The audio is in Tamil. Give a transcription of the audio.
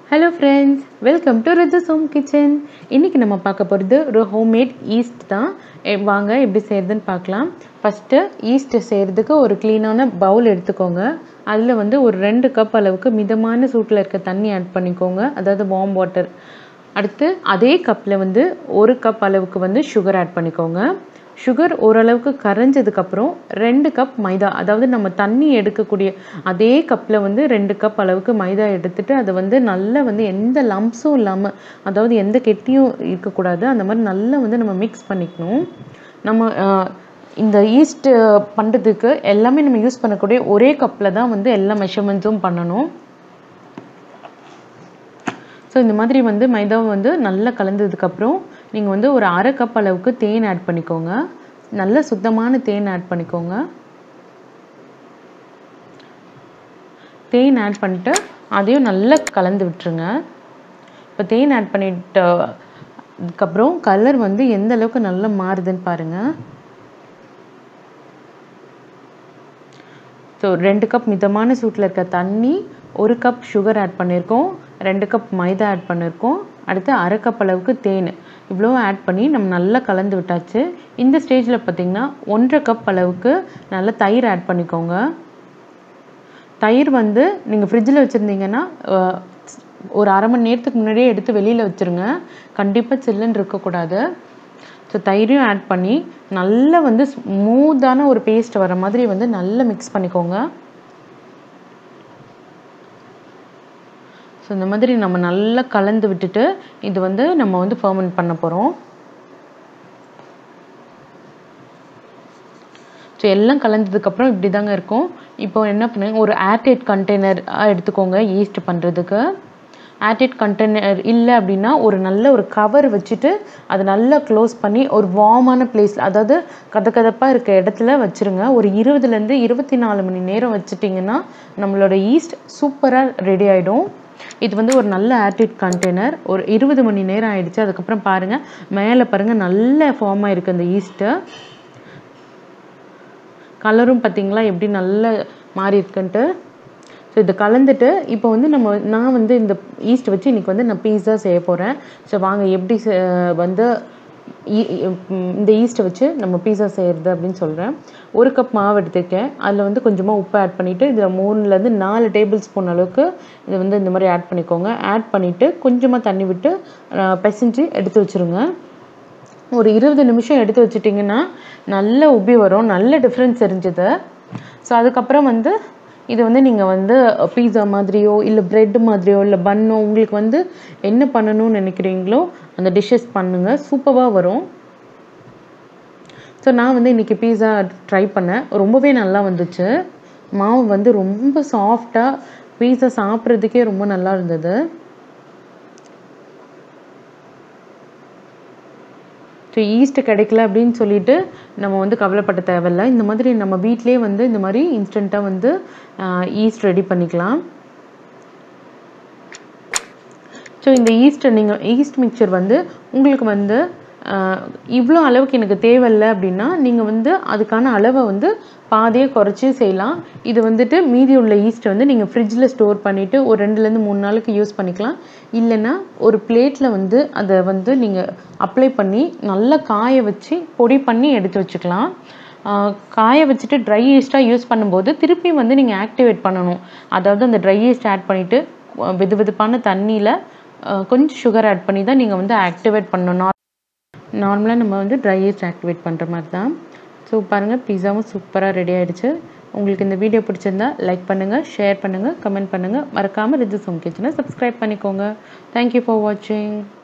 ஹலோ ஃப்ரெண்ட்ஸ் வெல்கம் டு ரித்து சோம் கிச்சன் இன்றைக்கி நம்ம பார்க்க போகிறது ஒரு ஹோம்மேட் ஈஸ்ட் தான் எ- வாங்க எப்படி செய்கிறதுன்னு பார்க்கலாம் ஃபஸ்ட்டு ஈஸ்ட் செய்கிறதுக்கு ஒரு க்ளீனான பவுல் எடுத்துக்கோங்க அதில் வந்து ஒரு ரெண்டு கப் அளவுக்கு மிதமான சூட்டில் இருக்க தண்ணி ஆட் பண்ணிக்கோங்க அதாவது வார்ம் வாட்டர் அடுத்து அதே கப்பில் வந்து ஒரு கப் அளவுக்கு வந்து சுகர் ஆட் பண்ணிக்கோங்க சுகர் ஓரளவுக்கு கரைஞ்சதுக்கப்புறம் ரெண்டு கப் மைதா அதாவது நம்ம தண்ணி எடுக்கக்கூடிய அதே கப்பில் வந்து ரெண்டு கப் அளவுக்கு மைதா எடுத்துட்டு அதை வந்து நல்லா வந்து எந்த லம்ஸும் இல்லாமல் அதாவது எந்த கெட்டியும் இருக்கக்கூடாது அந்த மாதிரி நல்லா வந்து நம்ம மிக்ஸ் பண்ணிக்கணும் நம்ம ஆஹ், இந்த ஈஸ்ட் பண்ணுறதுக்கு எல்லாமே நம்ம யூஸ் பண்ணக்கூடிய ஒரே கப்பில் தான் வந்து எல்லா மெஷர்மெண்ட்ஸும் பண்ணணும் ஸோ இந்த மாதிரி வந்து மைதாவை வந்து நல்லா கலந்ததுக்கப்புறம் நீங்கள் வந்து ஒரு அரை கப் அளவுக்கு தேன் ஆட் பண்ணிக்கோங்க நல்ல சுத்தமான தேன் ஆட் பண்ணிக்கோங்க தேன் ஆட் பண்ணிட்டு அதையும் நல்லா கலந்து விட்டுருங்க இப்போ தேன் ஆட் பண்ணிட்டு அதுக்கப்புறம் கலர் வந்து எந்த அளவுக்கு நல்லா மாறுதுன்னு பாருங்கள் ஸோ ரெண்டு கப் மிதமான சூட்டில் இருக்க தண்ணி ஒரு கப் சுகர் ஆட் பண்ணியிருக்கோம் ரெண்டு கப் மைதா ஆட் பண்ணியிருக்கோம் அடுத்து அரை கப் அளவுக்கு தேன் இவ்வளோ ஆட் பண்ணி நம்ம நல்லா கலந்து விட்டாச்சு இந்த ஸ்டேஜில் பார்த்தீங்கன்னா ஒன்றரை கப் அளவுக்கு நல்லா தயிர் ஆட் பண்ணிக்கோங்க தயிர் வந்து நீங்கள் ஃப்ரிட்ஜில் வச்சுருந்தீங்கன்னா ஒரு அரை மணி நேரத்துக்கு முன்னாடியே எடுத்து வெளியில் வச்சுருங்க கண்டிப்பாக சில்லுன்னு இருக்கக்கூடாது ஸோ தயிரையும் ஆட் பண்ணி நல்லா வந்து ஸ்மூத்தான ஒரு பேஸ்ட் வர மாதிரி வந்து நல்லா மிக்ஸ் பண்ணிக்கோங்க ஸோ இந்த மாதிரி நம்ம நல்லா கலந்து விட்டுட்டு இது வந்து நம்ம வந்து ஃபர்மெண்ட் பண்ண போகிறோம் ஸோ எல்லாம் கலந்ததுக்கப்புறம் இப்படி தாங்க இருக்கும் இப்போ என்ன பண்ணுங்க ஒரு ஏர்டைட் கண்டெய்னர் எடுத்துக்கோங்க ஈஸ்ட் பண்ணுறதுக்கு ஏர்டைட் கண்டெய்னர் இல்லை அப்படின்னா ஒரு நல்ல ஒரு கவர் வச்சுட்டு அதை நல்லா க்ளோஸ் பண்ணி ஒரு வார்மான பிளேஸ் அதாவது கதகதப்பாக இருக்க இடத்துல வச்சுருங்க ஒரு இருபதுலேருந்து இருபத்தி நாலு மணி நேரம் வச்சுட்டிங்கன்னா நம்மளோட ஈஸ்ட் சூப்பராக ரெடி ஆகிடும் இது வந்து ஒரு நல்ல ஏர்டைட் கண்டெய்னர் ஒரு இருபது மணி நேரம் ஆயிடுச்சு அதுக்கப்புறம் பாருங்கள் மேலே பாருங்கள் நல்ல ஃபார்ம் ஆயிருக்கு அந்த ஈஸ்ட்டு கலரும் பார்த்தீங்களா எப்படி நல்ல மாறி இருக்குன்ட்டு ஸோ இதை கலந்துட்டு இப்போ வந்து நம்ம நான் வந்து இந்த ஈஸ்ட் வச்சு இன்றைக்கி வந்து நான் பீஸா செய்ய போகிறேன் ஸோ வாங்க எப்படி செ- வந்து ஈ- ம், இந்த ஈஸ்ட்டை வச்சு நம்ம பீஸா செய்கிறது அப்படின்னு சொல்கிறேன் ஒரு கப் மாவு எடுத்துக்கேன் அதில் வந்து கொஞ்சமாக உப்பு ஆட் பண்ணிவிட்டு இதில் மூணுலேருந்து நாலு டேபிள் ஸ்பூன் அளவுக்கு இதை வந்து இந்த மாதிரி ஆட் பண்ணிக்கோங்க ஆட் பண்ணிவிட்டு கொஞ்சமாக தண்ணி விட்டு அஹ், பிசைஞ்சு எடுத்து வச்சுருங்க ஒரு இருபது நிமிஷம் எடுத்து வச்சிட்டிங்கன்னா நல்ல உப்பி வரும் நல்ல டிஃப்ரென்ஸ் தெரிஞ்சுது ஸோ அதுக்கப்புறம் வந்து இது வந்து நீங்கள் வந்து பீஸா மாதிரியோ இல்லை பிரெட் மாதிரியோ இல்லை பன்னோ உங்களுக்கு வந்து என்ன பண்ணணும்னு நினைக்கிறீங்களோ அந்த டிஷ்ஷஸ் பண்ணுங்கள் சூப்பராக வரும் ஸோ நான் வந்து இன்றைக்கி பீஸா ட்ரை பண்ணேன் ரொம்பவே நல்லா வந்துச்சு மாவு வந்து ரொம்ப சாஃப்டாக பீஸா சாப்பிட்றதுக்கே ரொம்ப நல்லா இருந்தது ஸோ ஈஸ்ட் கிடைக்கல அப்படின்னு சொல்லிட்டு நம்ம வந்து கவலைப்பட தேவையில்ல இந்த மாதிரி நம்ம வீட்டிலேயே வந்து இந்த மாதிரி இன்ஸ்டண்ட்டாக வந்து ஈஸ்ட் ரெடி பண்ணிக்கலாம் ஸோ இந்த ஈஸ்ட்டை நீங்கள் ஈஸ்ட் மிக்சர் வந்து உங்களுக்கு வந்து ஆஹ், இவ்வளோ அளவுக்கு எனக்கு தேவையில்லை அப்படின்னா நீங்கள் வந்து அதுக்கான அளவை வந்து பாதியே குறைச்சி செய்யலாம் இது வந்துட்டு மீதி உள்ள ஈஸ்ட்டை வந்து நீங்கள் ஃப்ரிட்ஜில் ஸ்டோர் பண்ணிவிட்டு ஒரு ரெண்டுலேருந்து மூணு நாளுக்கு யூஸ் பண்ணிக்கலாம் இல்லைன்னா ஒரு பிளேட்டில் வந்து அதை வந்து நீங்கள் அப்ளை பண்ணி நல்லா காய வச்சு பொடி பண்ணி எடுத்து வச்சுக்கலாம் ஆஹ் காய வச்சுட்டு ட்ரை ஈஸ்ட்டாக யூஸ் பண்ணும்போது திருப்பி வந்து நீங்கள் ஆக்டிவேட் பண்ணணும் அதாவது அந்த ட்ரை ஈஸ்ட் ஆட் பண்ணிவிட்டு வெது வெதுப்பான தண்ணியில் கொஞ்சம் சுகர் ஆட் பண்ணி தான் நீங்கள் வந்து ஆக்டிவேட் பண்ணணும் நார்மலாக நம்ம வந்து ட்ரை ஈஸ்ட் ஆக்டிவேட் பண்ணுற மாதிரி தான் ஸோ பாருங்கள் பிஸாவும் சூப்பராக ரெடி ஆயிடுச்சு உங்களுக்கு இந்த வீடியோ பிடிச்சிருந்தா லைக் பண்ணுங்கள் ஷேர் பண்ணுங்கள் கமெண்ட் பண்ணுங்கள் மறக்காமல் ரிஜிஸ் ஹோம் கிச்சனை சப்ஸ்கிரைப் பண்ணிக்கோங்க தேங்க்யூ ஃபார் வாட்சிங்